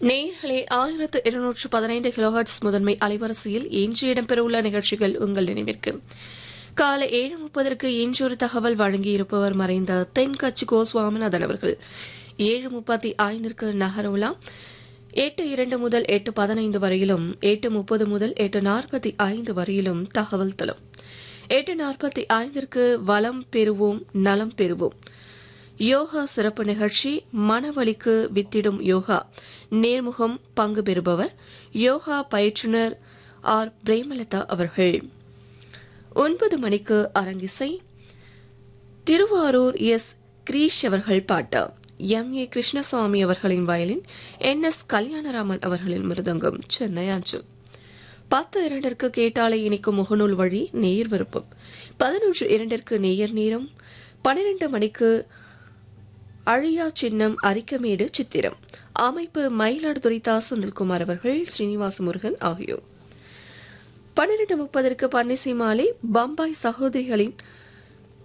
நேயர்களே ஆயிரத்து இருநூற்று பதினைந்து கிலோஹர்ட்ஸ் முதன்மை அலைவரிசையில் இன்று இடம்பெறவுள்ள நிகழ்ச்சிகள் உங்கள் நினைவிற்கு காலை ஏழு முப்பதற்கு இன்றொரு தகவல் வழங்கியிருப்பவர் மறைந்த தென்கட்சி கோ சுவாமிநாதன் அவர்கள் ஏழு முப்பத்தி ஐந்திற்கு நகரவுலா எட்டு இரண்டு முதல் எட்டு பதினைந்து வரையிலும் எட்டு முப்பது முதல் எட்டு நாற்பத்தி ஐந்து வரையிலும் தகவல் தரும் எட்டு நாற்பத்தி ஐந்திற்கு வளம் பெறுவோம் நலம் பெறுவோம் யோகா சிறப்பு நிகழ்ச்சி மனவலிக்கு வித்திடும் யோகா நேர்முகம் பங்கு பெறுபவர் யோகா பயிற்றுனர் ஆர் பிரேமலதா அவர்கள் ஒன்பது மணிக்கு அரங்கிசை திருவாரூர் எஸ் கிரீஷ் அவர்கள் பாட்டு எம் ஏ கிருஷ்ணசுவாமி அவர்களின் வயலின் என் எஸ் கல்யாணராமன் அவர்களின் மிருதங்கம் சென்னை அஞ்சல் பத்து இரண்டிற்கு கேட்டாலை இணைக்கும் முகநூல் வழி நேர் விருப்பம் பதினொன்று இரண்டிற்கு நேயர் நேரம் பனிரெண்டு மணிக்கு அழியா சின்னம் அரிக்கமேடு சித்திரம் அமைப்பு மயிலாடுதுறை தா செந்தில்குமார் அவர்கள் ஸ்ரீனிவாச முருகன் ஆகியோர் பன்னிரண்டு முப்பதற்கு பன்னிசை மாலை பம்பாய் சகோதரிகளின்